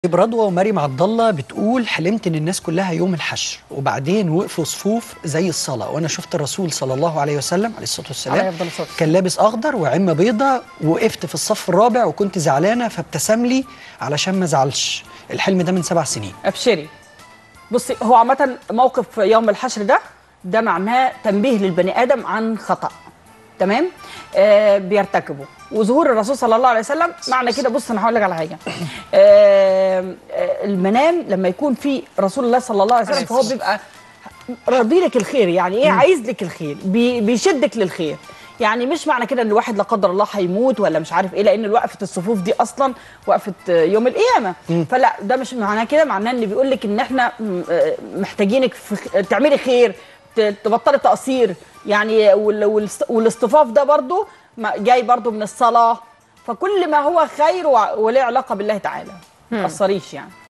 برضوى ومريم عبد الله بتقول حلمت ان الناس كلها يوم الحشر وبعدين وقفوا صفوف زي الصلاه وانا شفت الرسول صلى الله عليه وسلم عليه الصلاه عليه والسلام أفضل الصلاة والسلام. كان لابس اخضر وعمه بيضه وقفت في الصف الرابع وكنت زعلانه فابتسم لي علشان ما ازعلش الحلم ده من سبع سنين ابشري بصي هو عامة موقف يوم الحشر ده ده معناه تنبيه للبني آدم عن خطأ تمام آه بيرتكبه وظهور الرسول صلى الله عليه وسلم معنى كده بص انا هقول لك على حاجه آه آه المنام لما يكون في رسول الله صلى الله عليه وسلم فهو بيبقى راضي لك الخير يعني ايه عايز لك الخير بي بيشدك للخير يعني مش معنى كده ان الواحد لا قدر الله هيموت ولا مش عارف ايه لان وقفه الصفوف دي اصلا وقفه يوم القيامه فلا ده مش معناه كده معناه ان بيقول لك ان احنا م- آه محتاجينك في خ- تعملي خير ت- تبطلي تقصير يعني وال- والاست- والاصطفاف ده برضو ما- جاي برضو من الصلاه فكل ما هو خير وع- وله علاقه بالله تعالى ما تقصريش يعني